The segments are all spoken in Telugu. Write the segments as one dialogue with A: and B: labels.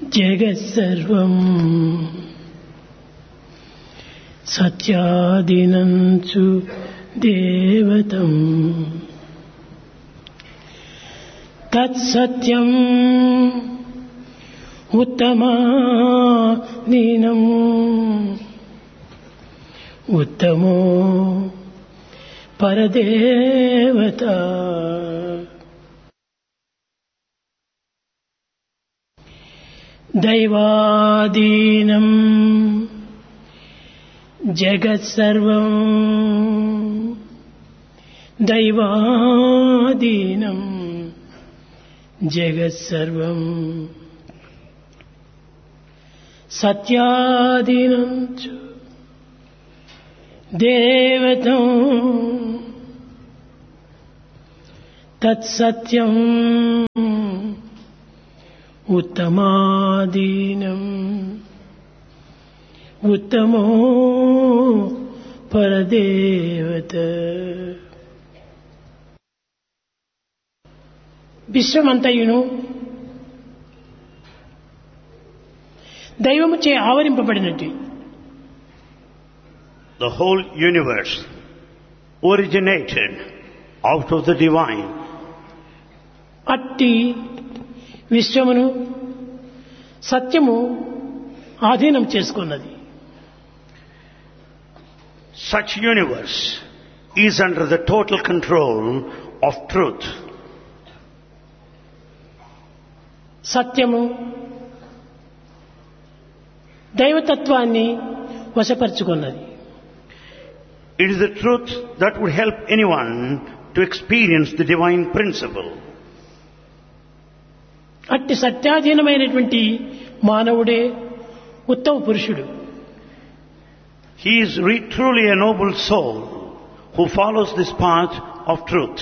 A: జగత్సర్వం సత్యాదినంచు దేవతం తత్సత్యం ఉత్తమాదీనం ఉత్తమో పరదేవత దైవాదీనం జగత్సర్వం దైవాదీనం జగత్సర్వం సత్యాదీనం చ దేవతం తత్సత్యం ఉత్తమాదీనం ఉత్తమో పరదేవత విశ్వమంతయును దైవముచే ఆవరింపబడినట్టు
B: The whole universe originated out of the divine.
A: అట్టి విశ్వమును సత్యము ఆధీనం చేసుకున్నది
B: Such universe is under the total control of truth.
A: సత్యము దైవతత్వాన్ని వశపరుచుకున్నది
B: It is the truth that would help anyone to experience the divine principle.
A: అట్టి సత్యాధీనమైనటువంటి మానవుడే ఉత్తమ పురుషుడు
B: He is re- truly a noble soul who follows this path of truth.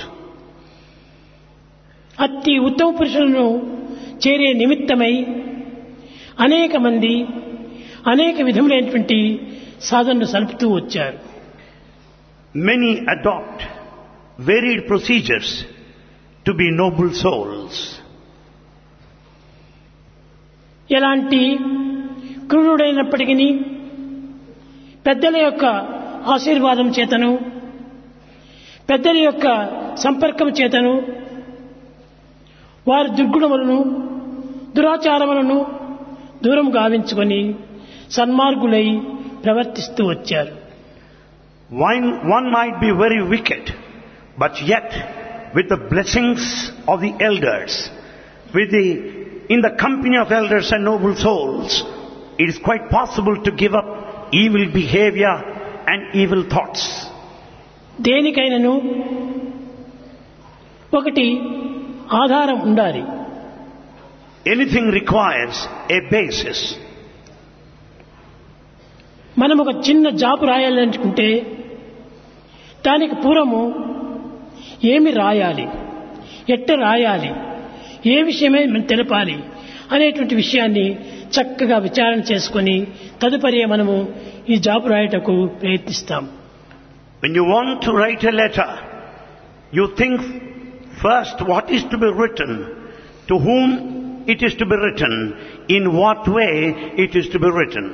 A: అట్టి ఉత్తమ పురుషులను చేరే నిమిత్తమై అనేక మంది అనేక విధములైనటువంటి సాధనలు సలుపుతూ వచ్చారు
B: Many adopt varied procedures to be noble souls.
A: ఎలాంటి క్రూరుడైనప్పటికీ పెద్దల యొక్క ఆశీర్వాదం చేతను పెద్దల యొక్క సంపర్కం చేతను వారి దుర్గుణములను దురాచారములను దూరం గావించుకొని సన్మార్గులై ప్రవర్తిస్తూ వచ్చారు
B: One, one might be very wicked, but yet with the blessings of the elders, with the, in the company of elders and noble souls, it is quite possible to give up evil behavior and evil thoughts.
A: దేనికైనను ఒకటి ఆధారం ఉండాలి
B: Anything requires a basis.
A: మనం ఒక చిన్న జాబు రాయాలనుకుంటే దానికి పూర్వము ఏమి రాయాలి ఎట్ట రాయాలి ఏ విషయమే మనం తెలపాలి అనేటువంటి విషయాన్ని చక్కగా విచారణ చేసుకొని తదుపరి మనము ఈ జాబు రాయటకు ప్రయత్నిస్తాం
B: When you want to write a letter, you think first what is to be written, to whom it is to be written, in what way it is to be written.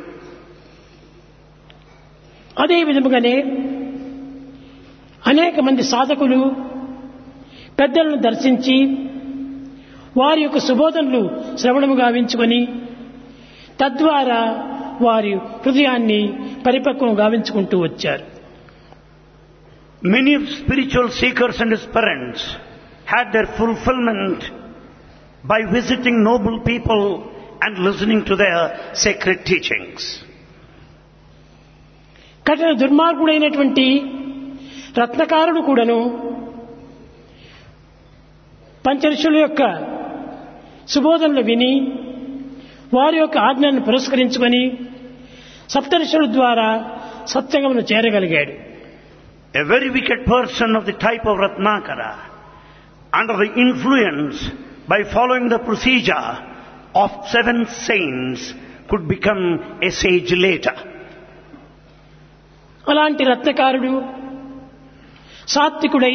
A: అదే విధముగానే అనేక మంది సాధకులు పెద్దలను దర్శించి వారి యొక్క సుబోధనలు శ్రవణము గావించుకొని తద్వారా వారి హృదయాన్ని పరిపక్వం గావించుకుంటూ వచ్చారు
B: Many spiritual seekers and aspirants had their fulfillment by visiting noble people and listening to their sacred teachings.
A: కఠిన దుర్మార్గుడైనటువంటి రత్నకారుడు కూడాను పంచరుషుల యొక్క సుబోధనలు విని వారి యొక్క ఆజ్ఞను పురస్కరించుకొని సప్తరుషుల ద్వారా సత్సంగమును చేరగలిగాడు
B: A very wicked person of the type of Ratnakara, under the influence by following the procedure of seven saints, could become a sage later.
A: అలాంటి రత్నకారుడు సాత్వికుడై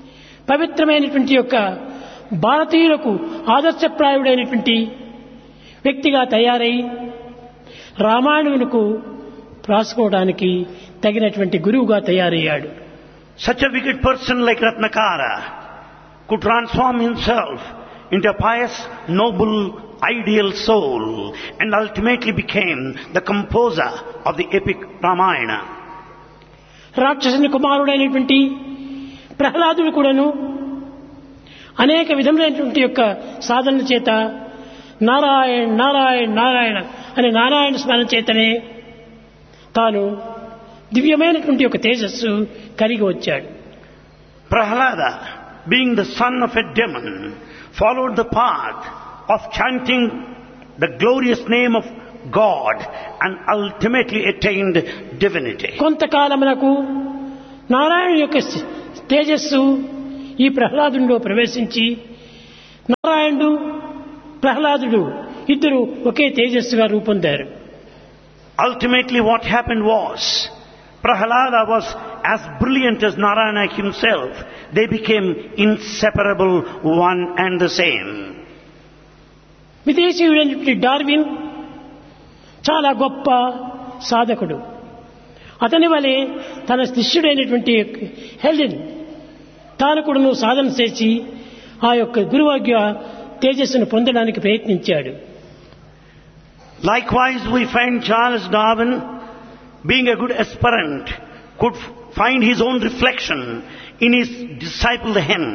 A: పవిత్రమైనటువంటి యొక్క భారతీయులకు ఆదర్శప్రాయుడైనటువంటి వ్యక్తిగా తయారై రామాయణునికి రాసుకోవడానికి తగినటువంటి గురువుగా తయారయ్యాడు
B: Such a wicked person like Ratnakara could transform himself into a pious, noble, ideal soul and ultimately became the composer of the epic Ramayana.
A: రాక్షసుని కుమారుడైనటువంటి ప్రహ్లాదుడు కూడాను అనేక విధములైనటువంటి యొక్క సాధనల చేత నారాయణ నారాయణ నారాయణ అనే నారాయణ స్మరణ చేతనే తాను దివ్యమైనటువంటి ఒక తేజస్సు కలిగి వచ్చాడు
B: Prahlada, being the son of a demon, followed the path of chanting the glorious name of God and ultimately attained divinity.
A: కొంతకాలమునకు Narayana యొక్క తేజస్సు ఈ ప్రహ్లాదునిలో ప్రవేశించి నారాయణుడు ప్రహ్లాదుడు ఇద్దరు ఒకే తేజస్సుగా రూపొందారు
B: Ultimately what happened was, Prahlada was as brilliant as Narayana himself. They became inseparable, one and the same.
A: విదేశీయుడైనటువంటి డార్విన్ చాలా గొప్ప సాధకుడు అతని వలె తన శిష్యుడైనటువంటి హెల్డెన్ తాను కూడాను సాధన చేసి ఆ యొక్క గురువాగ్య తేజస్సును పొందడానికి ప్రయత్నించాడు
B: Likewise, we find Charles Darwin, being a good aspirant, could f- find his own reflection in his disciple the hen.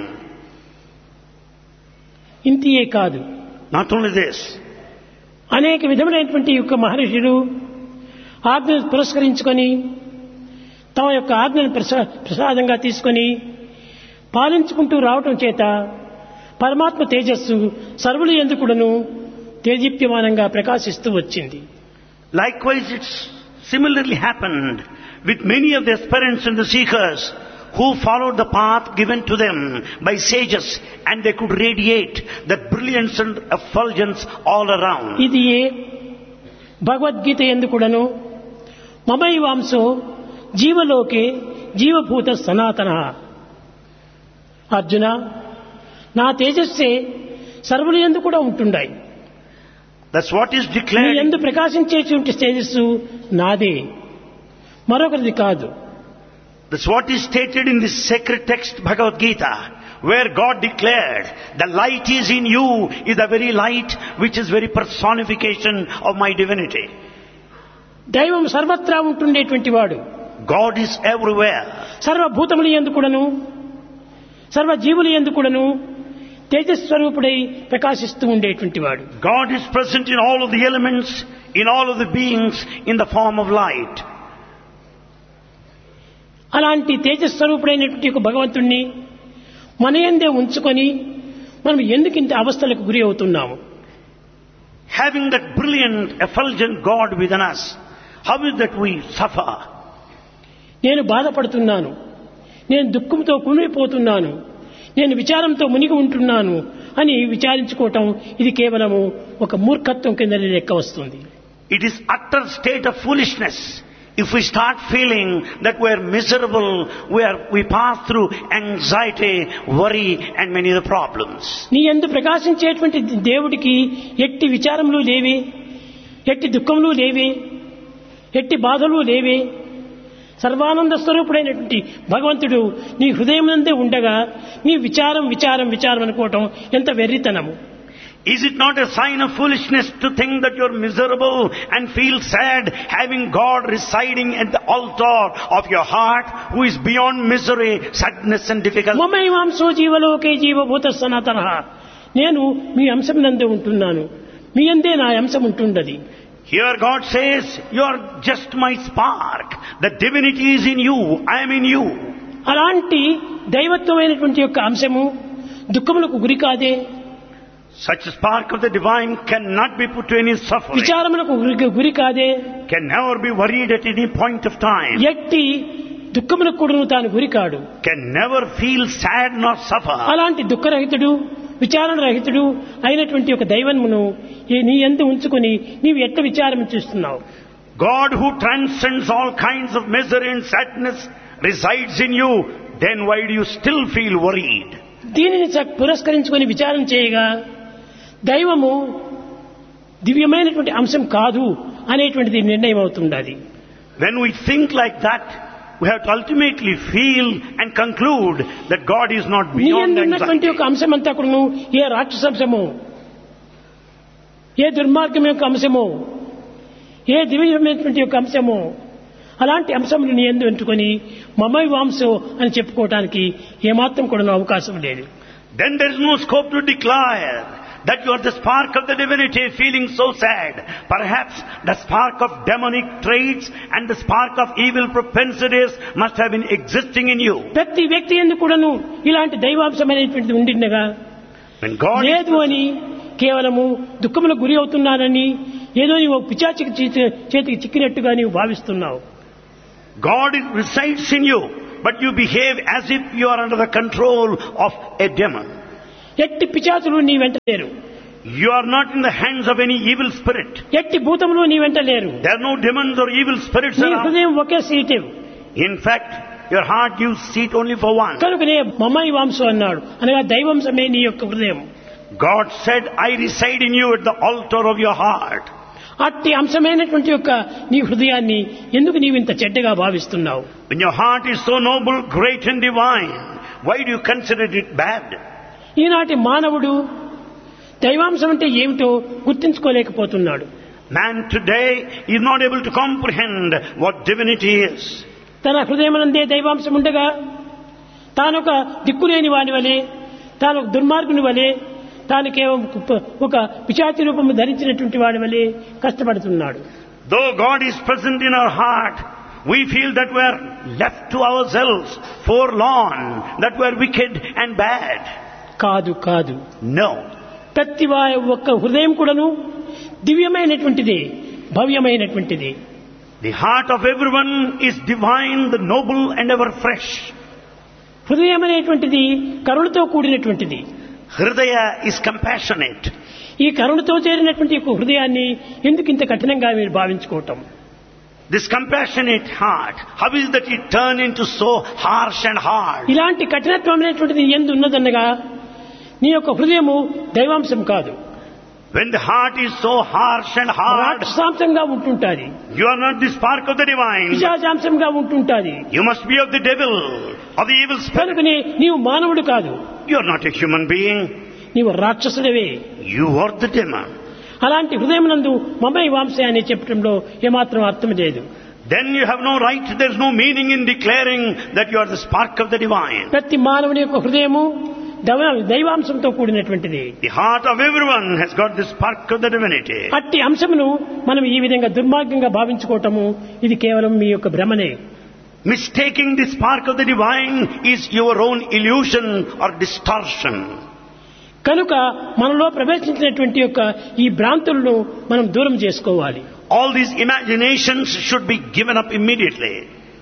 A: ఇంతియే కాదు
B: Not only this,
A: అనేక విధములైనటువంటి యొక్క మహర్షులు ఆజ్ఞను పురస్కరించుకొని తమ యొక్క ఆజ్ఞను ప్రసా- ప్రసాదంగా తీసుకొని పాలించుకుంటూ రావటం చేత పరమాత్మ తేజస్సు సర్వులు ఎందుకుడను తేజీప్యమానంగా ప్రకాశిస్తూ వచ్చింది
B: likewise it's similarly happened with many of the aspirants and the seekers who followed the path given to them by sages and they could radiate that brilliance and effulgence all around.
A: ఇది ఏ భగవద్గీత ఎందుకుడను మమైవాంశో జీవలోకే జీవభూత సనాతన అర్జున నా తేజస్సే సర్వులు ఎందు కూడా ఉంటుండాయి
B: That's what is
A: నీ
B: declared
A: ఎందు ప్రకాశించేటువంటి తేజస్సు నాదే మరొకరిది కాదు
B: That's what is stated in this sacred text Bhagavad Gita, where God declared, the light is in you is the very light which is very personification of my divinity.
A: దైవం సర్వత్రా ఉంటుండేటువంటి వాడు
B: God is everywhere.
A: సర్వభూతములు ఎందుకుడను సర్వజీవులు ఎందుకుడను తేజస్వరూపుడై ప్రకాశిస్తూ ఉండేటువంటి వాడు
B: God is present in all of the elements, in all of the beings, in the form of light.
A: అలాంటి తేజస్వరూపుడైనటువంటి ఒక భగవంతుణ్ణి మన ఎందే ఉంచుకొని మనం ఎందుకు ఇంత అవస్థలకు గురి అవుతున్నాము
B: Having that brilliant, effulgent God within us, how is that we suffer?
A: నేను బాధపడుతున్నాను నేను దుఃఖంతో కుమిలిపోతున్నాను నేను విచారంతో మునిగి ఉంటున్నాను అని విచారించుకోవటం ఇది కేవలము ఒక మూర్ఖత్వం కింద లెక్క వస్తుంది
B: It is utter state of foolishness. If we start feeling that we are miserable, we, are, we pass through anxiety, worry and many other problems.
A: నీ ఎందు ప్రకాశించేటువంటి దేవుడికి ఎట్టి విచారములు లేవే ఎట్టి దుఃఖములు లేవే ఎట్టి బాధలు లేవే సర్వానంద స్వరూపుడైనటువంటి భగవంతుడు నీ హృదయం నందే ఉండగా నీ విచారం విచారం విచారం అనుకోవటం ఎంత వెర్రితనము
B: Is it not a sign of foolishness to think that you are miserable and feel sad having God residing at the altar of your heart who is beyond misery, sadness and difficulty?
A: మమైవాంశో జీవలోకే జీవభూత సనాతన నేను మీ అంశం నందే ఉంటున్నాను మీ అందే నా అంశం ఉంటుండది
B: Here God says, you are just my spark. The divinity is in you. I am in you.
A: అలాంటి దైవత్వమైనటువంటి యొక్క అంశము దుఃఖములకు గురి కాదే
B: Such a spark of the divine cannot be put to any suffering,
A: విచారములకు గురి- గురి కాదే
B: can never be worried at any point of time,
A: ఎట్టి దుఃఖములకు కూడాను తాను గురి కాడు
B: can never feel sad nor suffer.
A: అలాంటి దుఃఖరహితుడు విచారణ రహితుడు అయినటువంటి ఒక దైవమును ఈ నీ ఎందు ఉంచుకొని నీవు ఎట్ట విచారం చేస్తున్నావు
B: God who transcends all kinds of misery and sadness resides in you, then why do you still feel worried?
A: దీనిని చ- పురస్కరించుకొని విచారం చేయగా దైవము దివ్యమైనటువంటి అంశం కాదు అనేటువంటిది నిర్ణయం అవుతుండాలి
B: When we think like that, we have to ultimately feel and conclude that God is not
A: నీ
B: beyond
A: యందు ఉన్నటువంటి
B: anxiety.
A: ఒక అంశం అంతా కూడా ఏ రాక్షసంశమో ఏ దుర్మార్గం యొక్క అంశమో ఏ దివ్యమైనటువంటి యొక్క అంశమో అలాంటి అంశములు నీ ఎందు ఎంచుకొని మమై వాంసో అని చెప్పుకోవటానికి ఏమాత్రం కూడా అవకాశం లేదు
B: Then there is no scope to declare that you are the spark of the divinity feeling so sad. Perhaps the spark of demonic traits and the spark of evil propensities must have been existing in you.
A: ప్రతి వ్యక్తి ఎందుకు కూడాను ఇలాంటి దైవాంశమైనటువంటిది ఉండిండగా
B: When God is
A: లేదు అని కేవలము దుఃఖములకు గురి అవుతున్నానని ఏదో నీవు పిచాచికి చేతి- చేతికి చిక్కినట్టుగా నీవు భావిస్తున్నావు
B: God resides in you, but you behave as if you are under the control of a demon.
A: ఎట్టి పిచాచులు నీ వెంట లేరు
B: You are not in the hands of any evil spirit.
A: ఎట్టి భూతములు నీ వెంట లేరు
B: There are no demons or evil spirits
A: నీ
B: around.
A: హృదయం ఒకే seat
B: In fact, your heart gives seat only for one.
A: కనుకనే మమ్మై వాంసు అన్నాడు అనగా దైవంశమే నీ యొక్క హృదయం
B: God said, I reside in you at the altar of your heart.
A: అట్టి అంశమైనటువంటి యొక్క నీ హృదయాన్ని ఎందుకు నీవు ఇంత చెడ్డగా భావిస్తున్నావు
B: When your heart is so noble, great and divine, why do you consider it bad?
A: ఈనాటి మానవుడు దైవాంశం అంటే ఏమిటో గుర్తించుకోలేకపోతున్నాడు
B: Man today is not able to comprehend what divinity is.
A: తన హృదయమనందే దైవాంశం ఉండగా తాను ఒక దిక్కులేని వాని వలె తాను ఒక దుర్మార్గుని వలె తాను కేవలం ఒక పిచాచి రూపము ధరించినటువంటి వాడి వలె కష్టపడుతున్నాడు
B: Though God is present in our heart, we feel that we are left to ourselves, forlorn, that we are wicked and bad.
A: కాదు కాదు
B: No.
A: ప్రతి వారి ఒక్క హృదయం కూడాను దివ్యమైనటువంటిది భవ్యమైనటువంటిది
B: The heart of everyone is divine, the noble and ever fresh.
A: హృదయం అనేటువంటిది కరుణతో కూడినటువంటిది
B: Hridaya is compassionate.
A: ఈ కరుణతో చేరినటువంటి ఒక హృదయాన్ని ఎందుకు ఇంత కఠినంగా మీరు భావించుకోవటం
B: This compassionate heart, how is that it turned into so harsh and hard?
A: ఇలాంటి కఠినత్వం అనేటువంటిది నీ ఎందు ఉన్నదన్నగా నీ యొక్క హృదయము దైవాంశం కాదు
B: When the heart is so harsh and hard,
A: రాక్షసాంశంగా ఉంటుంటాది
B: you are not the spark of the divine.
A: పిశాచాంశంగా ఉంటుంటాది
B: You must be of the devil, of the evil spirit.
A: కనుకనే నీవు మానవుడు కాదు
B: You are not a human being.
A: నీవు రాక్షసుడవే
B: You are the demon.
A: అలాంటి హృదయం నందు మమై వాంశ అని చెప్పడంలో ఏమాత్రం అర్థం లేదు
B: Then you have no right, there is no meaning in declaring that you are the spark of the divine.
A: ప్రతి మానవుని యొక్క హృదయము దైవ- దైవాంశంతో కూడినటువంటిది
B: The heart of everyone has got the spark of the divinity.
A: అట్టి అంశమును మనం ఈ విధంగా దుర్మార్గంగా భావించుకోవటము ఇది కేవలం మీ యొక్క భ్రమనే
B: Mistaking the spark of the divine is your own illusion or distortion.
A: కనుక మనలో ప్రవేశించినటువంటి యొక్క ఈ భ్రాంతులను మనం దూరం చేసుకోవాలి
B: All these imaginations should be given up immediately.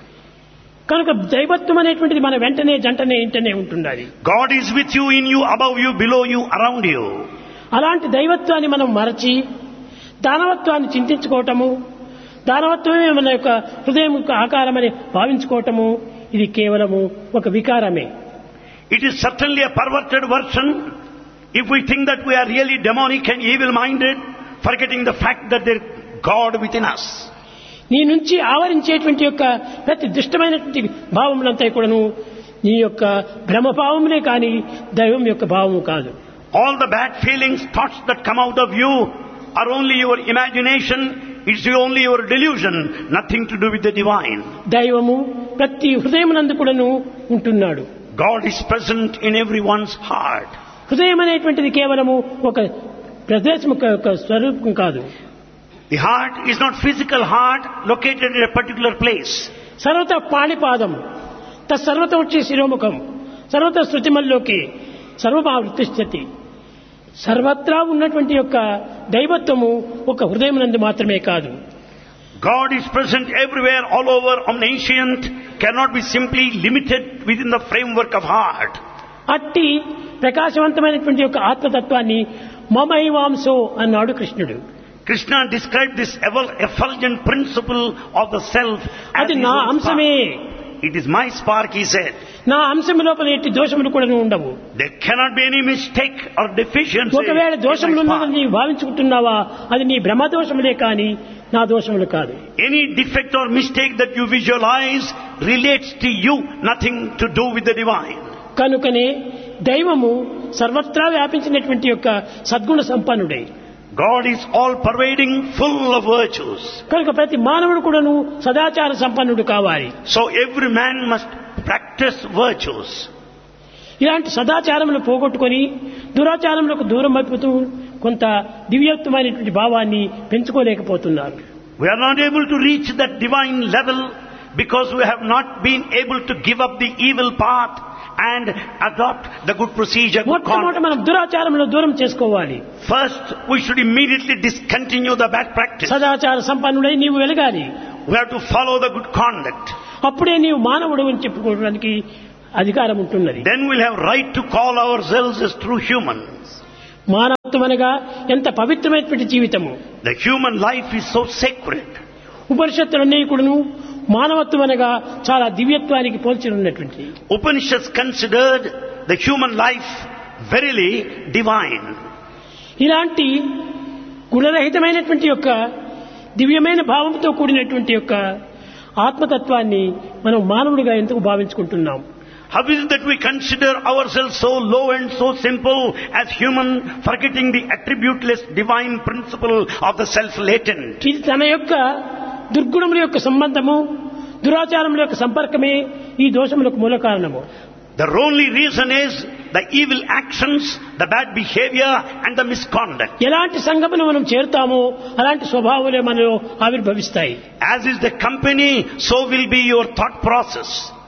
A: కనుక దైవత్వం అనేటువంటిది మన వెంటనే జంటనే ఇంటనే ఉంటుండాలి
B: God is with you, in you, above you, below you, around you.
A: అలాంటి దైవత్వాన్ని మనం మరచి దానవత్వాన్ని చింతించుకోవటము దానవత్వమే మన యొక్క హృదయం యొక్క ఆకారమని భావించుకోవటము ఇది కేవలము ఒక వికారమే
B: It is certainly a perverted version if we think that we are really demonic and evil minded, forgetting the fact that there is God within us.
A: నీ నుంచి ఆవరించేటువంటి యొక్క ప్రతి దుష్టమైనటువంటి భావములంతా కూడాను నీ యొక్క భ్రమభావములే కానీ దైవం యొక్క భావము కాదు
B: All the bad feelings, thoughts that come out of you are only your imagination, it's only your delusion, nothing to do with the divine.
A: దైవము ప్రతి హృదయమునందు కూడాను ఉంటున్నాడు
B: God is present in everyone's heart.
A: హృదయం అనేటువంటిది కేవలము ఒక ప్రదేశం యొక్క స్వరూపం కాదు
B: The heart is not physical heart located in a particular place.
A: సర్వత పాణిపాదం తత్సర్వత వచ్చి శిరోముఖం సర్వత శృతిమల్లోకి సర్వమావృతిష్టతి సర్వత్రా ఉన్నటువంటి యొక్క దైవత్వము ఒక హృదయం నందు మాత్రమే కాదు
B: God is present everywhere, all over, omniscient, cannot be simply limited within the framework of heart.
A: అట్టి ప్రకాశవంతమైనటువంటి యొక్క ఆత్మతత్వాన్ని మమైవాంసో అన్నాడు కృష్ణుడు
B: Krishna described this ever effulgent principle of the self as
A: అది
B: his
A: నా
B: own
A: అంశమే
B: spark. It is my spark, he said.
A: నా అంశము లోపల ఎట్టి దోషములు కూడా ఉండవు
B: There cannot be any mistake or deficiency.
A: ఒకవేళ
B: in my
A: దోషములు
B: spark.
A: ఉన్నదని నీవు భావించుకుంటున్నావా అది నీ భ్రమ దోషములే కాని నా దోషములు కాదు
B: Any defect or mistake that you visualize relates to you, nothing to do with the divine.
A: కనుకనే దైవము సర్వత్రా వ్యాపించినటువంటి యొక్క సద్గుణ సంపన్నుడే
B: God is all pervading, full of virtues.
A: కనుక ప్రతి మానవుడు కూడాను సదాచార సంపన్నుడు కావాలి
B: So every man must practice virtues.
A: ఇలాంటి సదాచారములు పోగొట్టుకొని దురాచారములకు దూరం అయిపోతూ కొంత దివ్యత్వమైనటువంటి భావాన్ని పెంచుకోలేకపోతున్నారు
B: We are not able to reach that divine level because we have not been able to give up the evil path and adopt the good procedure, good
A: మొట్టమొదట
B: conduct.
A: మనం దురాచారములు దూరం చేసుకోవాలి
B: First, we should immediately discontinue the bad practice.
A: సదాచార సంపన్నుడై నీవు వెలగాలి
B: We have to follow the good conduct.
A: అప్పుడే నీవు మానవుడు అని చెప్పుకోవడానికి అధికారం ఉంటున్నది
B: Then we'll have right to call ourselves as true humans.
A: మానవత్వం అనగా ఎంత పవిత్రమైనటువంటి జీవితము
B: The human life is so sacred.
A: ఉపనిషత్తులన్నీ కూడాను మానవత్వం అనగా చాలా దివ్యత్వానికి పోల్చి ఉన్నటువంటి
B: Upanishads considered the human life verily divine.
A: ఇలాంటి గుణరహితమైనటువంటి యొక్క దివ్యమైన భావంతో కూడినటువంటి యొక్క ఆత్మతత్వాన్ని మనం మానవుడిగా ఎందుకు భావించుకుంటున్నాం
B: How is it that we consider ourselves so low and so simple as human, forgetting the attributeless divine principle of the self latent?
A: ఇది తన యొక్క దుర్గుణముల యొక్క సంబంధము దురాచారముల యొక్క సంపర్కమే ఈ దోషములకు మూల కారణము
B: The only reason is the evil actions, the bad behavior, and the misconduct.
A: ఎలాంటి సంగమును మనం చేరుతామో అలాంటి స్వభావాలే మనలో ఆవిర్భవిస్తాయి
B: As is the company, so will be your thought process.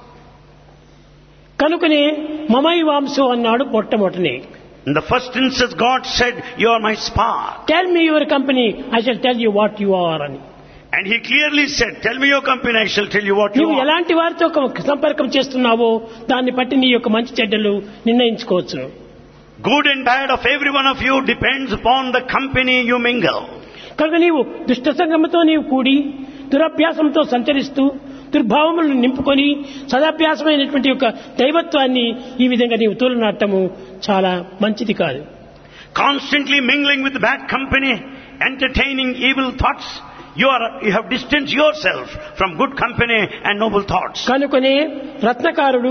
A: కనుకనే మమై వాంశో అన్నాడు మొట్టమొదటిని
B: In the first instance, God said, You are my spark.
A: Tell me your company I shall tell you what you are అని
B: And He clearly said, Tell me your company, I shall tell you what you
A: నువ్వు
B: are.
A: ఎలాంటి వారితో ఒక సంపర్కం చేస్తున్నావో దాన్ని బట్టి నీ యొక్క మంచి చెడ్డలు నిర్ణయించుకోవచ్చు
B: Good and bad of every one of you depends upon the company you mingle.
A: కనుక నీవు దుష్ట సంగంతో నీవు కూడి దురభ్యాసంతో సంచరిస్తూ దుర్భావములను నింపుకొని సదాభ్యాసమైనటువంటి యొక్క దైవత్వాన్ని ఈ విధంగా నీవు తూలనాటము చాలా మంచిది కాదు
B: Constantly mingling with bad company, entertaining evil thoughts, you, are, you have distanced yourself from good company and noble thoughts.
A: కనుకనే రత్నకారుడు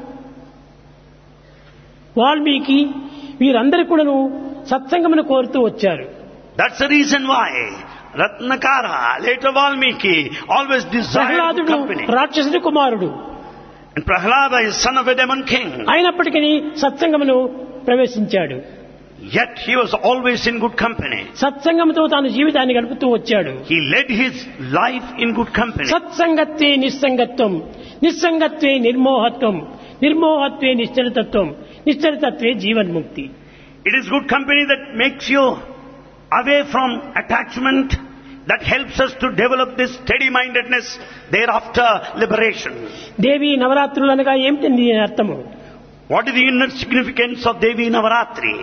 A: వాల్మీకి వీరందరూ కూడాను సత్సంగమును కోరుతూ వచ్చారు
B: That's the reason why Ratnakara, later Valmiki, always desired good
A: ప్రహ్లాదుడు
B: company.
A: రాక్షసుడి కుమారుడు
B: And Prahlada is son of a demon king.
A: అయినప్పటికీ సత్సంగమును ప్రవేశించాడు
B: Yet he was always in good company.
A: సత్సంగంతో తాను జీవితాన్ని గడుపుతూ వచ్చాడు
B: He led his life in good company.
A: సత్సంగత్వే నిస్సంగత్వం నిస్సంగత్వే నిర్మోహత్వం నిర్మోహత్వే నిశ్చలతత్వం నిశ్చలతత్వే జీవన్ముక్తి
B: It is good company that makes you away from attachment, that helps us to develop this steady mindedness, thereafter liberation.
A: దేవి నవరాత్రులు అనగా ఏమిటి దీని అర్థము
B: What is the inner significance of Devi Navaratri?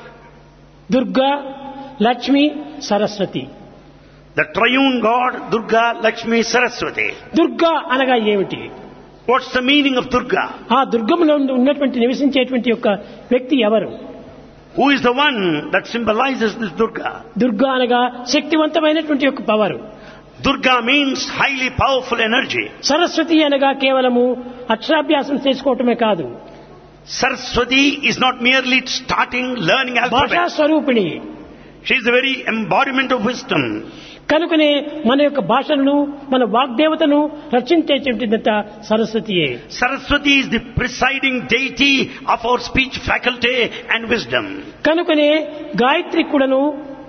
A: Durga Lakshmi Saraswati
B: The triune God, Durga, Lakshmi, Saraswati.
A: Durga అనగా ఏమిటి
B: What's the meaning of Durga?
A: ఆ దుర్గములో ఉన్నటువంటి నివసించేటువంటి యొక్క వ్యక్తి ఎవరు
B: Who is the one that symbolizes this Durga?
A: Durga అనగా శక్తివంతమైనటువంటి యొక్క power
B: Durga means highly powerful energy.
A: Saraswati అనగా కేవలము అక్షరాభ్యాసం చేసుకోవటమే కాదు
B: Saraswati is not merely starting learning
A: భాషా
B: alphabet.
A: స్వరూపిణి
B: She is the very embodiment of wisdom.
A: కనుకనే మన యొక్క భాషను మన వాగ్దేవతను రక్షించేటువంటిదంత సరస్వతియే
B: Saraswati is the presiding deity of our speech faculty and wisdom.
A: కనుకనే గాయత్రి కూడాను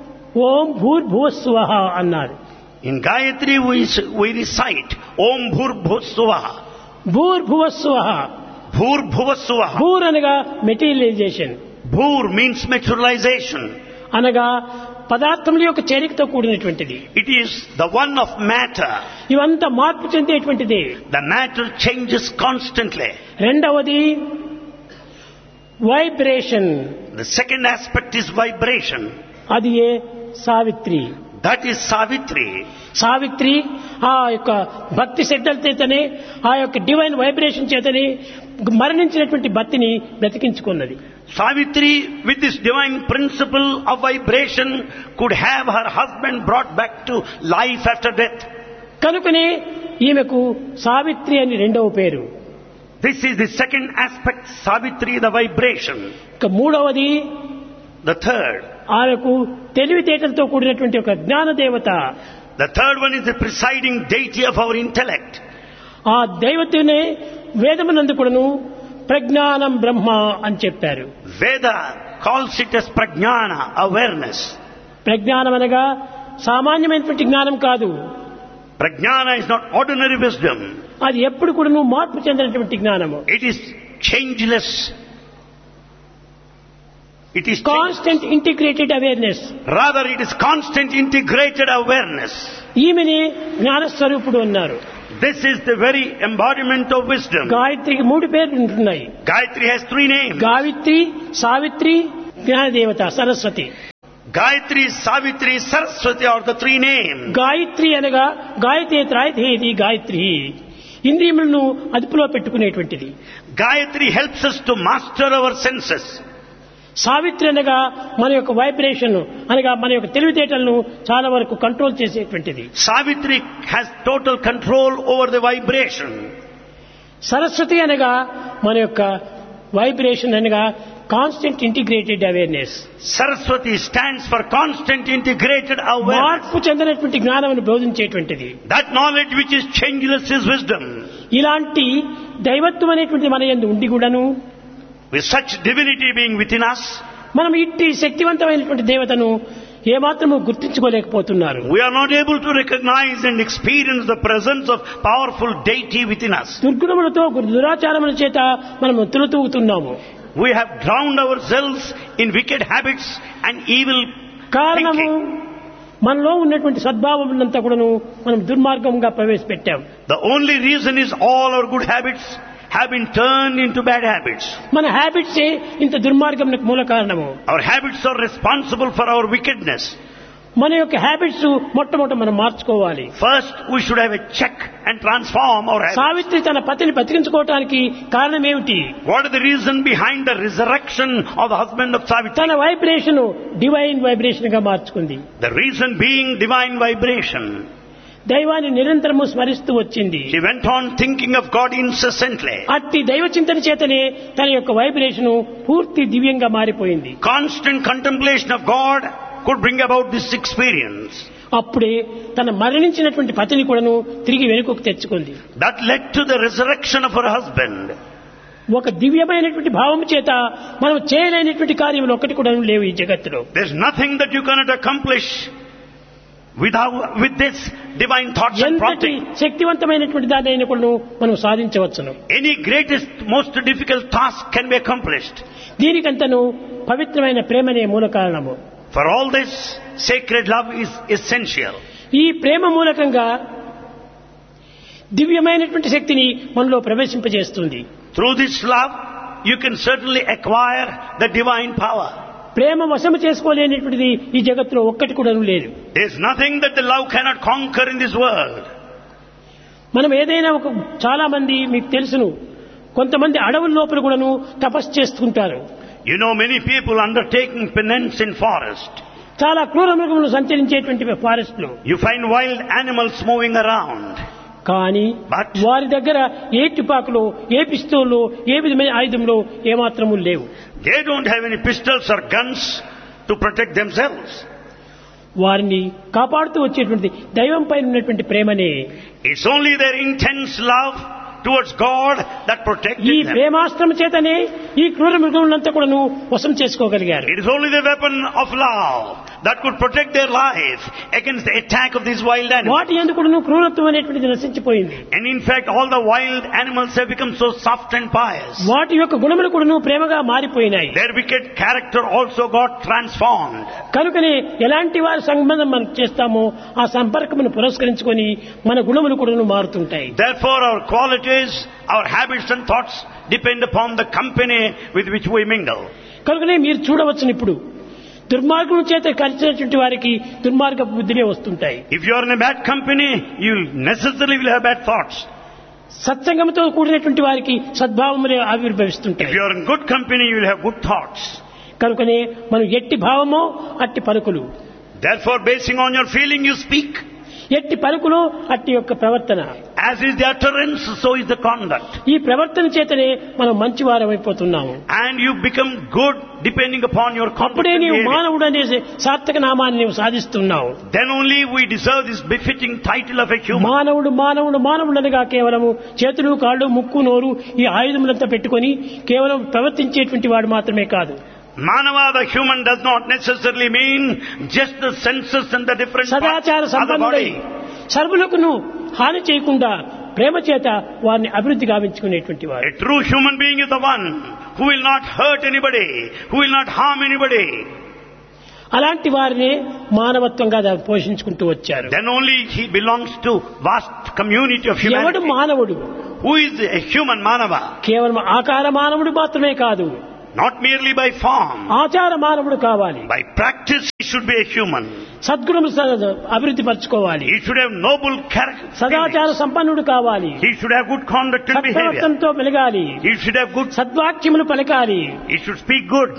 A: ఓం భూర్భువస్వ అన్నారు
B: In Gayatri we, s- we recite Om Bhur Bhusvaha.
A: భూర్భువస్వ
B: Bhur Bhuvasvaha.
A: భూర్ అనగా మెటీరియలైజేషన్
B: Bhur means materialization.
A: అనగా పదార్థముల యొక్క చేరికతో కూడినటువంటిది
B: It is the one of matter.
A: ఇవంతా మార్పు చెందేటువంటిది
B: The matter changes constantly.
A: రెండవది vibration
B: The second aspect is vibration.
A: అది ఏ Savitri
B: That is Savitri.
A: Savitri ఆ యొక్క భక్తి శ్రద్ధల చేతనే ఆ యొక్క డివైన్ వైబ్రేషన్ చేతనే మరణించినటువంటి భక్తిని బ్రతికించుకున్నది
B: Savitri, with this divine principle of vibration, could have her husband brought back to life after death.
A: కనుకనే ఈమెకు సావిత్రి అని రెండవ పేరు
B: This is the second aspect, Savitri, the vibration.
A: ఇక మూడవది
B: The third.
A: ఆమెకు తెలివితేటలతో కూడినటువంటి ఒక జ్ఞాన దేవత
B: The third one is the presiding deity of our intellect.
A: ఆ దైవతనే వేదమునందు కూడాను ప్రజ్ఞానం బ్రహ్మ అని చెప్పారు
B: Veda calls it as prajnana, awareness.
A: ప్రజ్ఞానం అనగా సామాన్యమైనటువంటి జ్ఞానం కాదు
B: Prajnana is not ordinary wisdom.
A: అది ఎప్పుడు కూడాను మార్పు చెందినటువంటి జ్ఞానము
B: It is changeless. It is changeless.
A: Constant integrated awareness
B: Rather, it is constant integrated awareness.
A: ఈమెని జ్ఞానస్వరూపుడు అన్నారు
B: This is the very embodiment of wisdom.
A: గాయత్రికి మూడు పేర్లు ఉంటున్నాయి
B: Gayatri has three names.
A: గావిత్రి Savitri జ్ఞానదేవత Saraswati
B: Gayatri, Savitri, Saraswati are the three names.
A: Gayatri అనగా గాయతే త్రాయతేది గాయత్రి ఇంద్రియములను అదుపులో పెట్టుకునేటువంటిది
B: Gayatri helps us to master our senses.
A: Savitri అనగా మన యొక్క వైబ్రేషన్ అనగా మన యొక్క తెలివితేటలను చాలా వరకు కంట్రోల్ చేసేటువంటిది
B: Savitri has total control over the vibration.
A: Saraswati అనగా మన యొక్క వైబ్రేషన్ అనగా constant integrated awareness
B: Saraswati stands for constant integrated awareness.
A: మార్పు చెందినటువంటి జ్ఞానమును బోధించేటువంటిది
B: That knowledge which is changeless is wisdom.
A: ఇలాంటి దైవత్వం అనేటువంటి మన యందు ఉండి కూడాను
B: With such divinity being within us,
A: మనం ఇట్టి శక్తివంతమైనటువంటి దేవతను ఏమాత్రము గుర్తించుకోలేకపోతున్నారు
B: we are not able to recognize and experience the presence of powerful deity within us.
A: దుర్గుణములతో దురాచారముల చేత మనం తులతూగుతున్నాము
B: We have drowned ourselves in wicked habits and evil
A: కారణము
B: thinking.
A: మనలో ఉన్నటువంటి సద్భావములంతా కూడాను మనం దుర్మార్గంగా ప్రవేశపెట్టాం
B: The only reason is all our good habits have been turned into bad habits.
A: మన హ్యాబిట్సే ఇంత దుర్మార్గమునకు మూల కారణము
B: Our habits are responsible for our wickedness.
A: మన యొక్క హ్యాబిట్స్ మొట్టమొదట మనం మార్చుకోవాలి
B: First, we should have a check and transform our habits.
A: Savitri తన పతిని బతికించుకోవటానికి కారణం ఏమిటి
B: What is the reason behind the resurrection of the husband of Savitri?
A: తన వైబ్రేషన్ డివైన్ వైబ్రేషన్ గా మార్చుకుంది
B: The reason being divine vibration.
A: దైవాన్ని నిరంతరము స్మరిస్తూ వచ్చింది
B: She went on thinking of God incessantly.
A: అట్టి దైవ చింతన చేతనే తన యొక్క వైబ్రేషన్ పూర్తి దివ్యంగా మారిపోయింది
B: Constant contemplation of God could bring about this experience.
A: అప్పుడే తన మరణించినటువంటి పతిని కూడాను తిరిగి వెనుకకు తెచ్చుకుంది
B: That led to the resurrection of her husband.
A: ఒక దివ్యమైనటువంటి భావం చేత మనం చేయలేనటువంటి కార్యములు ఒకటి కూడా లేవు ఈ జగత్తులో
B: There's nothing that you cannot accomplish without, with this divine thoughts and
A: ఎంతటి
B: prompting.
A: శక్తివంతమైనటువంటి దాన్ని కూడా మనం సాధించవచ్చును
B: Any greatest, most difficult task can be accomplished.
A: దీనికంతను పవిత్రమైన ప్రేమనే మూల కారణము
B: For all this, sacred love is essential.
A: ఈ ప్రేమ మూలకంగా దివ్యమైనటువంటి శక్తిని మనలో ప్రవేశింపజేస్తుంది
B: Through this love, you can certainly acquire the divine power.
A: ప్రేమ వశము చేసుకోలేనటువంటిది ఈ జగత్తులో ఒక్కటి కూడా లేదు
B: There's nothing that the love cannot conquer in this world.
A: మనం ఏదైనా ఒక చాలా మంది మీకు తెలుసును కొంతమంది అడవుల లోపల కూడాను తపస్సు చేస్తుంటారు
B: You know many people undertaking penance in forest.
A: చాలా క్రూర మృగములు సంచరించేటువంటి ఫారెస్ట్ లో
B: You find wild animals moving around.
A: కానీ
B: But-
A: వారి దగ్గర ఏ తుపాకులో ఏ పిస్తోల్లో ఏ విధమైన ఆయుధంలో ఏమాత్రము లేవు
B: They don't have any pistols or guns to protect themselves.
A: వారిని కాపాడుతూ వచ్చేటువంటి దైవం పైన ఉన్నటువంటి ప్రేమనే
B: It's only their intense love towards God that
A: ఈ
B: protected them.
A: ప్రేమాస్త్రం చేతనే ఈ క్రూర మృగములంతా కూడాను వశం చేసుకోగలిగారు
B: It is only the weapon of love that could protect their life against the attack of these wild animals.
A: వాటి ఎందుకు కూడాను క్రూరత్వం అనేటువంటిది నశించిపోయింది
B: And in fact, all the wild animals have become so soft and pious.
A: వాటి యొక్క గుణములు కూడాను ప్రేమగా మారిపోయినాయి
B: Their wicked character also got transformed.
A: కనుకనే ఎలాంటి వారి సంబంధం మనం చేస్తామో ఆ సంపర్కమును పురస్కరించుకొని మన గుణములు కూడాను మారుతుంటాయి
B: Therefore, our qualities, our habits and thoughts depend upon the company with which we mingle.
A: కనుకనే మీరు చూడవచ్చును ఇప్పుడు దుర్మార్గం చేత కలిసినటువంటి వారికి దుర్మార్గ బుద్ధినే వస్తుంటాయి
B: If you are in a bad company, you necessarily will have bad thoughts.
A: సత్సంగంతో కూడినటువంటి వారికి సద్భావములే
B: If
A: ఆవిర్భవిస్తుంటాయి
B: you are in good company, you will have good thoughts.
A: కనుకనే మనం ఎట్టి భావమో అట్టి పలుకులు
B: Therefore, basing on your feeling, you speak.
A: ఎట్టి పలుకులు అట్టి యొక్క ప్రవర్తన
B: As is the utterance, so is the conduct.
A: ఈ ప్రవర్తన చేతనే మనం మంచివారం అయిపోతున్నాము
B: And you become good depending upon your conduct.
A: అప్పుడే
B: and
A: నీవు
B: behavior.
A: మానవుడు అనే సార్థక నామాన్ని నీవు సాధిస్తున్నావు
B: Then only we deserve this befitting title of a human.
A: మానవుడు మానవుడు మానవుడు అనగా కేవలము చేతులు కాళ్ళు ముక్కు నోరు ఈ ఆయుధములంతా పెట్టుకొని కేవలం ప్రవర్తించేటువంటి వాడు మాత్రమే కాదు
B: Manava, the human, does not necessarily mean just the senses and the different parts
A: సదాచార
B: of the
A: సంపన్నుడై
B: body.
A: సర్వులకును హాని చేయకుండా ప్రేమ చేత వారిని అభివృద్ధి గావించుకునేటువంటి వాడు
B: A true human being is the one who will not hurt anybody, who will not harm anybody.
A: అలాంటి వారిని మానవత్వంగా దాన్ని పోషించుకుంటూ వచ్చారు
B: Then only he belongs to vast community of
A: ఎవడు
B: humanity.
A: మానవుడు
B: Who is a human manava?
A: కేవలం ఆకార మానవుడు మాత్రమే కాదు
B: Not merely by form.
A: ఆచార మానవుడు కావాలి
B: By practice, he should be a human.
A: సద్గుణము స- అభివృద్ధి పరచుకోవాలి
B: He should have noble character.
A: సదాచార సంపన్నుడు కావాలి
B: He should have good conduct and behavior.
A: సత్ప్రవర్తనతో మెలగాలి
B: He should have good.
A: సద్వాక్యములు పలకాలి
B: He should speak good.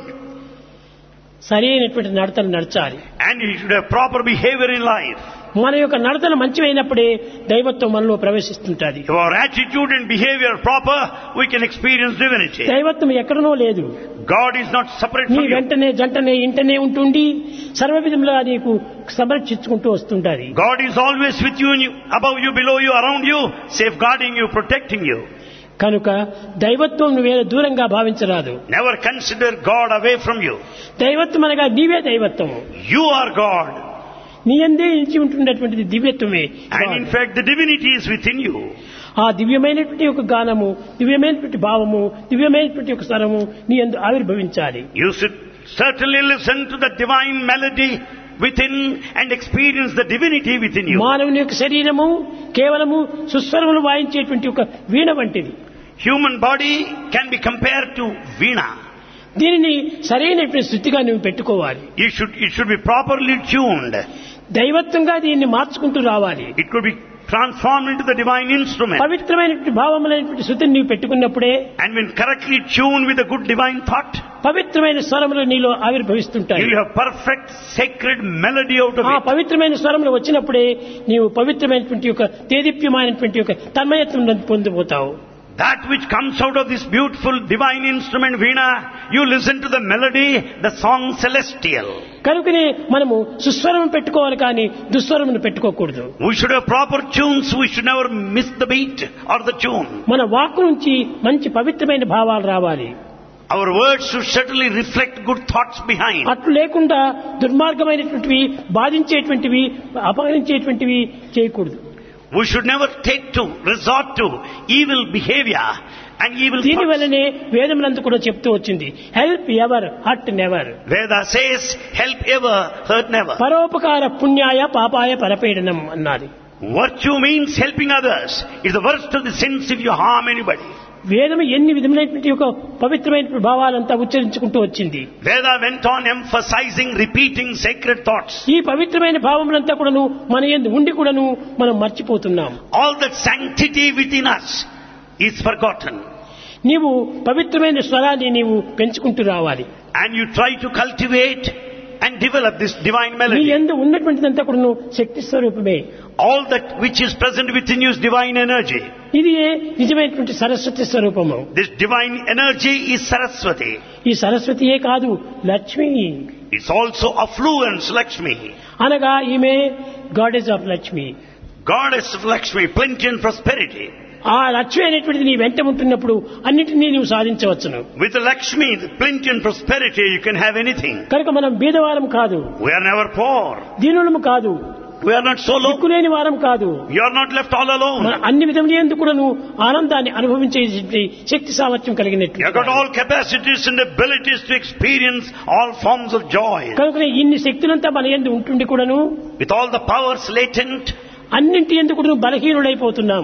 A: సరైనటువంటి నడతలు నడచాలి
B: And he should have proper behavior in life.
A: మన యొక్క నడతలు మంచివైనప్పుడే దైవత్వం మనలో ప్రవేశిస్తుంటది
B: If our attitude and behavior are proper, we can experience divinity.
A: దైవత్వం ఎక్కడనో లేదు
B: God is not separate
A: నీ
B: from you.
A: వెంటనే జంటనే ఇంటనే ఉంటుండి సర్వ విధములుగా నీకు సంరక్షించుకుంటూ వస్తుంటాది
B: God is always with you, and you, above you, below you, around you, safeguarding you, protecting you.
A: కనుక దైవత్వం వేరే దూరంగా భావించరాదు
B: Never consider God away from you.
A: దైవత్వం అనగా నీవే దైవత్వం
B: You are God.
A: నీ అందే నిలిచి ఉంటున్నటువంటిది దివ్యత్వమే
B: And in fact, the divinity is within you.
A: ఆ దివ్యమైనటువంటి ఒక గానము దివ్యమైనటువంటి భావము దివ్యమైనటువంటి ఒక స్వరము నీ అందు ఆవిర్భవించాలి
B: You should certainly listen to the divine melody within and experience the divinity within you.
A: మానవుని యొక్క శరీరము కేవలము సుస్వరములు వాయించేటువంటి ఒక వీణ వంటిది
B: Human body can be compared to Veena.
A: దీనిని సరైనటువంటి స్థితిగా నువ్వు పెట్టుకోవాలి
B: You should, it should be properly tuned.
A: దైవత్వంగా దీన్ని మార్చుకుంటూ రావాలి
B: It could be transformed into the divine instrument.
A: పవిత్రమైనటువంటి భావములైనటువంటి శృతిని నీవు పెట్టుకున్నప్పుడే
B: And when correctly tuned with a good divine thought,
A: పవిత్రమైన స్వరములు నీలో ఆవిర్భవిస్తుంటాయి
B: you have perfect sacred melody out of
A: ఆ
B: it.
A: పవిత్రమైన స్వరములు వచ్చినప్పుడే నీవు పవిత్రమైనటువంటి ఒక తేదీప్యమైనటువంటి ఒక తన్మయత్వం పొందిపోతావు
B: That which comes out of this beautiful divine instrument Veena, you listen to the melody, the song celestial.
A: కనుకనే మనము సుస్వరం పెట్టుకోవాలి కానీ దుస్వరమును పెట్టుకోకూడదు
B: We should have proper tunes, we should never miss the beat or the tune.
A: మన వాక్కు నుంచి మంచి పవిత్రమైన భావాలు రావాలి
B: Our words should certainly reflect good thoughts behind.
A: అట్లు లేకుండా దుర్మార్గమైనటువంటివి బాధించేటువంటివి అపహరించేటువంటివి చేయకూడదు
B: We should never take to, resort to evil behavior and evil
A: దీని
B: thoughts.
A: వల్లనే వేదములందు కూడా చెప్తూ వచ్చింది help ever hurt never
B: Veda says, help ever, hurt never.
A: పరోపకార పుణ్యాయ పాపాయ పరపీడనం అన్నది
B: Virtue means helping others. It's the worst of the sins if you harm anybody.
A: వేదము ఎన్ని విధములైనటువంటి ఒక పవిత్రమైన భావాలంతా ఉచ్చరించుకుంటూ వచ్చింది
B: Veda went on emphasizing, repeating sacred thoughts.
A: ఈ పవిత్రమైన భావములంతా కూడాను మన ఎందు ఉండి కూడాను మనం మర్చిపోతున్నాం
B: All that sanctity within us is forgotten.
A: నీవు పవిత్రమైన స్వరాన్ని నీవు పెంచుకుంటూ రావాలి
B: And you try to cultivate and develop this divine
A: నీ
B: melody.
A: ఎందు ఉన్నటువంటిదంతా కూడాను శక్తి స్వరూపమే
B: All that which is present within you is divine energy.
A: ఇది నిజమైనటువంటి సరస్వతి స్వరూపము
B: This divine energy is Saraswati.
A: ఈ సరస్వతియే కాదు Lakshmi
B: It's also affluence, Lakshmi.
A: అనగా ఈమె goddess of Lakshmi
B: Goddess of Lakshmi, plenty and prosperity.
A: ఆ లక్ష్మి అనేటువంటిది నీ వెంట ఉంటున్నప్పుడు అన్నిటినీ నువ్వు సాధించవచ్చును
B: With the Lakshmi, the plenty and prosperity, you can have anything.
A: కనుక మనం బీదవారం కాదు
B: We are never poor.
A: దీనులము కాదు
B: We are not so low.
A: దిక్కులేని వారం కాదు
B: You are not left all
A: మన
B: alone.
A: అన్ని విధములందు కూడాను ఆనందాన్ని అనుభవించే శక్తి సామర్థ్యం
B: You
A: కలిగినట్టు
B: have got all capacities and abilities to experience all forms of joy.
A: కనుక ఇన్ని శక్తులంతా మన ఎందు ఉంటుండి కూడాను
B: With all the powers latent,
A: అన్నింటి ఎందుకు బలహీనుడైపోతున్నాం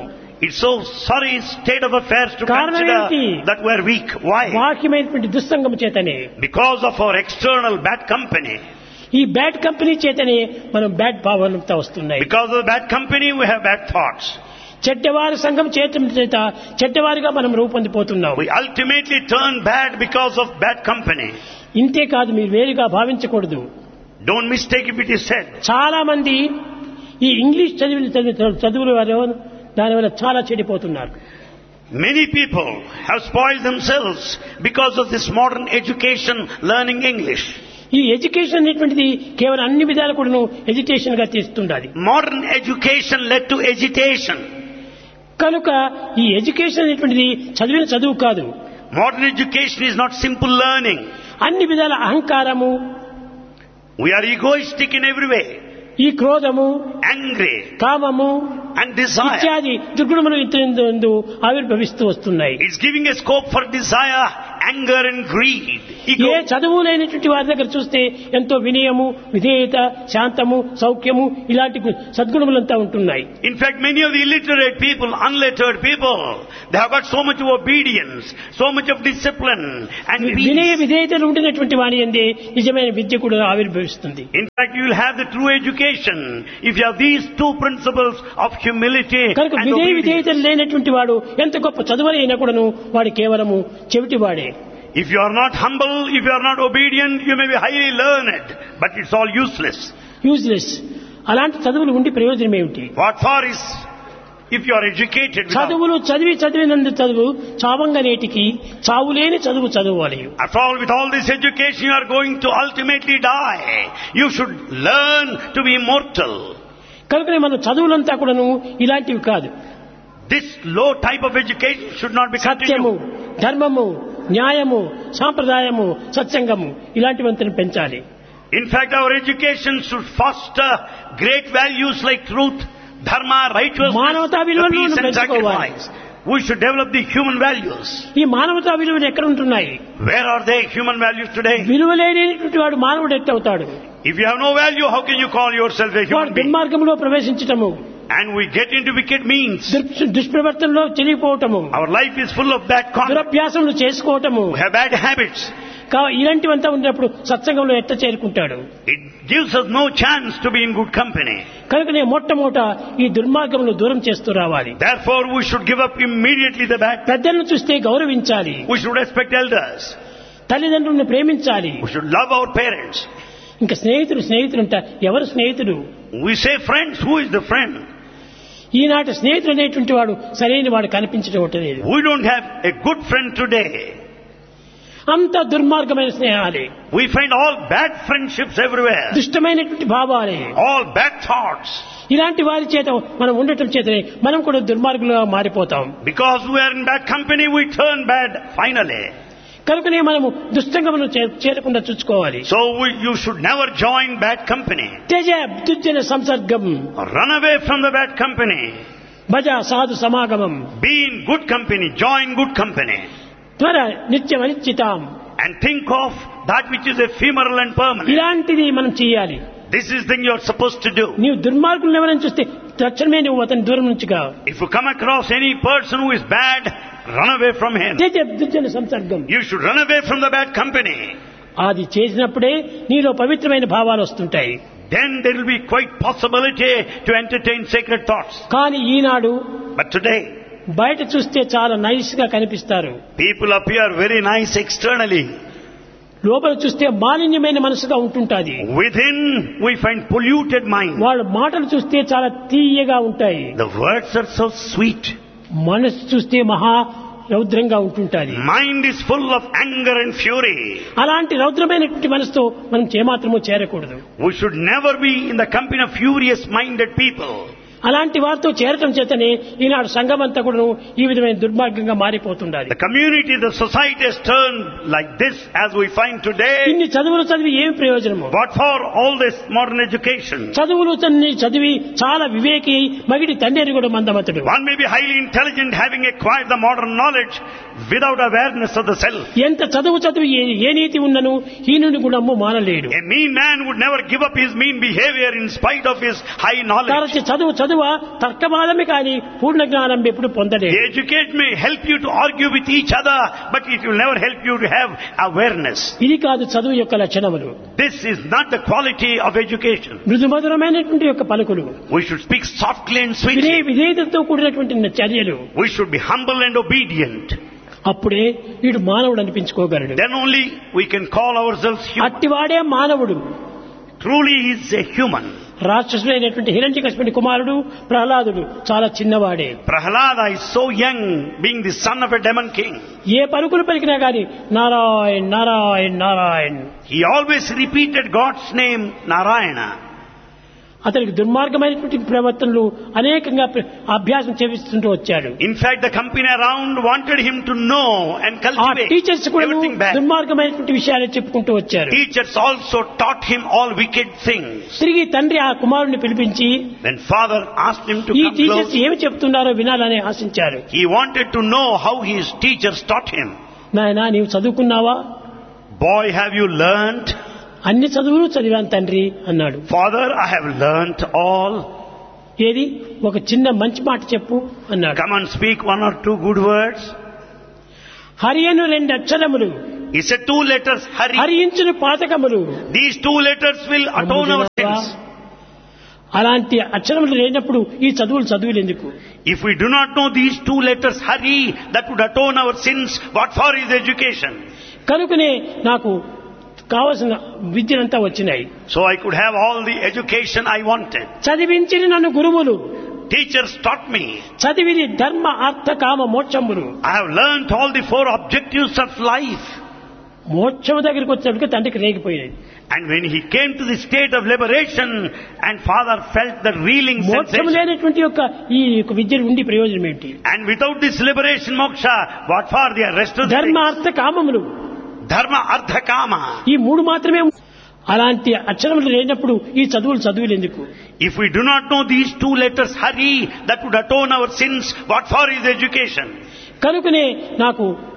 B: It's so sorry state of affairs to
A: కారణం
B: consider
A: ఏంటి?
B: that we're weak. Why?
A: బాహ్యమైనటువంటి దుస్సంగం చేతనే
B: Because of our external bad company.
A: ఈ బ్యాడ్ కంపెనీ చేతనే మనం బ్యాడ్ భావనతో వస్తున్నాయి
B: Because of the bad company, we have bad thoughts.
A: చెడ్డవారి సంఘం చేయటం చేత చెడ్డవారిగా మనం రూపొందిపోతున్నాం
B: We ultimately turn bad because of bad company.
A: ఇంతే కాదు మీరు వేరుగా భావించకూడదు
B: Don't mistake if it is said.
A: చాలా మంది ఈ ఇంగ్లీష్ చదివిన చదివి- చదువుల వారు దానివల్ల చాలా చెడిపోతున్నారు
B: Many people have spoiled themselves because of this modern education learning English.
A: ఈ ఎడ్యుకేషన్ అనేటువంటిది కేవలం అన్ని విధాలు కూడాను ఎడ్యుకేషన్ గా తీస్తుండాలి
B: Modern education led to agitation.
A: కనుక ఈ ఎడ్యుకేషన్ అనేటువంటిది చదివిన చదువు కాదు
B: Modern education is not simple learning.
A: అన్ని విధాల అహంకారము
B: We are egoistic in every way,
A: ఈ క్రోధము
B: angry
A: కామము
B: and desire.
A: ఇత్యాది దుర్గుణములు ఇందు ఆవిర్భవిస్తూ వస్తున్నాయి
B: It's giving a scope for desire, anger and greed. Ego.
A: ఏ చదువు లేనటువంటి వారి దగ్గర చూస్తే ఎంతో వినయము విధేయత శాంతము సౌఖ్యము ఇలాంటి గు- సద్గుణములంతా ఉంటున్నాయి
B: In fact, many of the illiterate people, unlettered people, they have got so much of obedience, so much of discipline and
A: వినయ
B: peace.
A: విధేయతలు ఉండినటువంటి వాణి అందే నిజమైన విద్య కూడా ఆవిర్భవిస్తుంది
B: In fact, you will have the true education if you have these two principles of humility
A: కనుక
B: and
A: వినయ
B: obedience.
A: విధేయతలు లేనటువంటి వాడు ఎంత గొప్ప చదువులైనా కూడాను వాడు కేవలము చెవిటివాడే
B: If you are not humble, if you are not obedient, you may be highly learned, but it's all useless.
A: Useless అలాంటి చదువులు ఉండి ప్రయోజనం ఏమిటి
B: What for is if you are educated without
A: చదువులు చదివి చదివినందు చదువు చావంగా నేటికి చావులేని చదువు చదువాలి
B: After all, with all this education, you are going to ultimately die. You should learn to be immortal.
A: కనుకనే మన చదువులంతా కూడాను ఇలాంటివి కాదు
B: This low type of education should not be
A: సత్యము
B: continued.
A: ధర్మము న్యాయము సాంప్రదాయము సత్సంగము ఇలాంటివంతను పెంచాలి
B: In fact, our education should foster great values like truth, dharma, righteousness,
A: మానవతా
B: the
A: విలువలను
B: peace and
A: పెంచుకోవాలి.
B: sacrifice. We should develop the human values.
A: ఈ మానవతా విలువలు ఎక్కడ ఉంటున్నాయి
B: Where are they, human values today?
A: విలువలేనటువంటి వాడు మానవుడు ఎట్టవుతాడు
B: If you have no value, how can you call yourself a
A: వాడు
B: human being?
A: దుర్మార్గంలో ప్రవేశించటము
B: And we get into wicked means.
A: దుర్- దుష్ప్రవర్తనలో చెలిగిపోవటము
B: Our life is full of bad conduct.
A: దురభ్యాసములు చేసుకోవటము
B: We have bad habits.
A: కా- ఇలాంటివంతా ఉన్నప్పుడు సత్సంగంలో ఎట్ట చేరుకుంటాడు
B: It gives us no chance to be in good company.
A: కనుకనే మొట్టమొదట ఈ దుర్మార్గములు దూరం చేస్తూ రావాలి
B: Therefore, we should give up immediately the bad.
A: పెద్దలను చూస్తే గౌరవించాలి
B: We should respect elders.
A: తల్లిదండ్రులను ప్రేమించాలి
B: We should love our parents.
A: ఇంకా స్నేహితుడు స్నేహితుడు అంట ఎవరు స్నేహితుడు
B: We say friends. Who is the friend?
A: ఈనాటి స్నేహితుడు అనేటువంటి వాడు సరైన వాడు కనిపించడం లేదు
B: We don't have a good friend today.
A: అంత దుర్మార్గమైన స్నేహాలే
B: We find all bad friendships everywhere.
A: దుష్టమైనటువంటి భావాలే
B: All bad thoughts.
A: ఇలాంటి వారి చేత మనం ఉండటం చేతనే మనం కూడా దుర్మార్గులుగా మారిపోతాం
B: Because we are in bad company, we turn bad finally.
A: కనుకనే మనము దుష్టంగమును చే- చేరకుండా చూసుకోవాలి
B: So we, you should never join bad company.
A: త్యజ దుర్జన సంసర్గం
B: Run away from the bad company.
A: భజ సాధు సమాగమం
B: Be in good company. Join good company.
A: త్వర నిత్యం అనిశ్చితాం
B: And think of that which is ephemeral and permanent.
A: ఇలాంటిది మనం చేయాలి
B: This is the thing you're supposed to do.
A: నీవు దుర్మార్గులను ఎవరైనా చూస్తే తక్షణమే నువ్వు అతని దూరం నుంచిగా
B: If you come across any person who is bad, run away from him.
A: త్యజ దుర్జన సంసర్గం
B: You should run away from the bad company.
A: అది చేసినప్పుడే నీలో పవిత్రమైన భావాలు వస్తుంటాయి
B: Then there will be quite possibility to entertain sacred thoughts.
A: కానీ ఈనాడు
B: But today,
A: బయట చూస్తే చాలా నైస్ గా కనిపిస్తారు
B: people appear very nice externally.
A: లోపల చూస్తే మాలిన్యమైన మనసుగా ఉంటుంటాది
B: Within, we find polluted mind.
A: వాళ్ళ మాటలు చూస్తే చాలా తీయగా ఉంటాయి
B: The words are so sweet.
A: మనసు చూస్తే మహా రౌద్రంగా ఉంటుంటాది
B: Mind is full of anger and fury.
A: అలాంటి రౌద్రమైనటువంటి మనసుతో మనం ఏమాత్రము చేరకూడదు
B: We should never be in the company of furious minded people.
A: అలాంటి వారితో చేరటం చేతనే ఈనాడు సంఘం అంతా కూడా ఈ విధమైన దుర్మార్గంగా మారిపోతుండాలి
B: The community, the society has turned like this as we find today.
A: ఇన్ని చదువులు చదివి ఏమి ప్రయోజనము
B: What for all this modern education?
A: చదువులు చన్ని చదివి చాలా వివేకి మగిడి తండ్రి కూడా మందమతుడు
B: One may be highly intelligent having acquired the modern knowledge without awareness of the self.
A: ఎంత చదువు చదివి ఏ- ఏ నీతి ఉన్నను హీనుని గుణము మానలేడు
B: A mean man would never give up his mean behavior in spite of his high knowledge.
A: కాబట్టి చదువు చదువు చదువ తర్కవాదమే కానీ పూర్ణ జ్ఞానం ఎప్పుడు పొందలేదు
B: The education may help you to argue with each other, but it will never help you to have awareness.
A: ఇది కాదు చదువు యొక్క లక్షణములు
B: This is not the quality of education.
A: మృదుమధురమైనటువంటి యొక్క పలుకులు
B: We should speak softly and
A: వినే
B: sweetly.
A: విధేయతతో కూడినటువంటి చర్యలు
B: We should be humble and obedient.
A: అప్పుడే వీడు మానవుడు అనిపించుకోగలడు
B: Then only we can call ourselves human.
A: అట్టివాడే మానవుడు
B: Truly he is a human.
A: రాక్షసుడైనటువంటి హిరణ్యకృష్ణుడి కుమారుడు ప్రహ్లాదుడు చాలా చిన్నవాడే
B: Prahlada is so young, being the son of a demon king.
A: ఏ పలుకులు పలికినా గాని Narayan Narayan Narayan
B: He always repeated God's name, Narayana.
A: అతనికి దుర్మార్గమైనటువంటి ప్రవర్తనలు అనేకంగా ప్ర- అభ్యాసం చేపిస్తుంటూ వచ్చాడు
B: In fact, the company around wanted him to know and
A: ఆ
B: cultivate
A: టీచర్స్ కూడా
B: everything bad.
A: దుర్మార్గమైనటువంటి విషయాలు చెప్పుకుంటూ వచ్చారు
B: Teachers also taught him all wicked things.
A: తిరిగి తండ్రి ఆ కుమారుని పిలిపించి
B: When father asked him to
A: ఈ
B: come
A: టీచర్స్
B: close,
A: ఏమి చెప్తున్నారో వినాలని ఆశించారు
B: he wanted to know how his teachers taught him.
A: నాయనా నీవు చదువుకున్నావా
B: Boy, have you learnt?
A: అన్ని చదువులు చదివాను తండ్రి అన్నాడు
B: Father, I have learnt all.
A: ఏది ఒక చిన్న మంచి మాట చెప్పు అన్నాడు
B: Come and speak one or two good words.
A: Hari అను రెండు అక్షరములు
B: He said two letters, Hari.
A: హరించిన పాతకములు
B: These two letters will atone our sins.
A: అలాంటి అక్షరములు లేనప్పుడు ఈ చదువులు చదువులు ఎందుకు
B: If we do not know these two letters, Hari, that would atone our sins. What for is education?
A: కనుకనే నాకు కావలసిన విద్యనంతా వచ్చినాయి
B: So I could have all the education I wanted.
A: చదివించిన నన్ను గురువులు
B: Teachers taught me.
A: చదివిని ధర్మ అర్థ కామ మోక్షములు
B: I have learnt all the four objectives of life.
A: మోక్షము దగ్గరికి వచ్చేటప్పటికి తండ్రికి రేగిపోయినది
B: And when he came to the state of liberation and father felt the reeling
A: మోక్షము
B: sensation.
A: లేనటువంటి యొక్క ఈ యొక్క విద్యలు ఉండి ప్రయోజనం ఏంటి
B: And without this liberation moksha, what for the rest of the
A: ధర్మ
B: things?
A: అర్థ కామములు
B: Dharma, Artha, Kama.
A: ఈ మూడు మాత్రమే ఉం- అలాంటి అక్షరములు లేనప్పుడు ఈ చదువులు చదువులు ఎందుకు
B: If we do not know these two letters, Hari, that would atone our sins, what for is education?
A: కనుకనే నాకు